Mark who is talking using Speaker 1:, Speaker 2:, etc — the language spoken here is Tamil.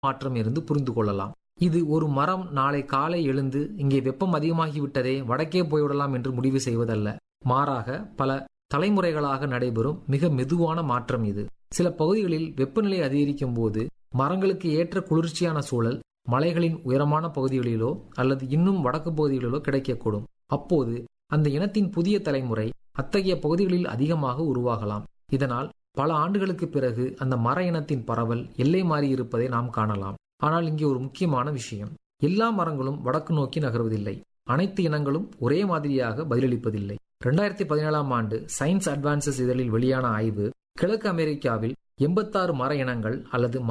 Speaker 1: மாற்றம் இருந்து புரிந்து கொள்ளலாம் இது ஒரு மரம் நாளை காலை எழுந்து இங்கே வெப்பம் அதிகமாகிவிட்டதே வடக்கே போய்விடலாம் என்று முடிவு செய்வதல்ல மாறாக பல தலைமுறைகளாக நடைபெறும் மிக மெதுவான மாற்றம் இது சில பகுதிகளில் வெப்பநிலை அதிகரிக்கும் போது மரங்களுக்கு ஏற்ற குளிர்ச்சியான சூழல் மலைகளின் உயரமான பகுதிகளிலோ அல்லது இன்னும் வடக்கு பகுதிகளிலோ கிடைக்கக்கூடும் அப்போது அந்த இனத்தின் புதிய தலைமுறை அத்தகைய பகுதிகளில் அதிகமாக உருவாகலாம் இதனால் பல ஆண்டுகளுக்கு பிறகு அந்த மர இனத்தின் பரவல் எல்லை மாறி இருப்பதை நாம் காணலாம் ஆனால் இங்கே ஒரு முக்கியமான விஷயம் எல்லா மரங்களும் வடக்கு நோக்கி நகர்வதில்லை அனைத்து இனங்களும் ஒரே மாதிரியாக பதிலளிப்பதில்லை இரண்டாயிரத்தி பதினேழாம் ஆண்டு சயின்ஸ் அட்வான்சஸ் இதழில் வெளியான ஆய்வு கிழக்கு அமெரிக்காவில் எண்பத்தாறு மர இனங்கள் அல்லது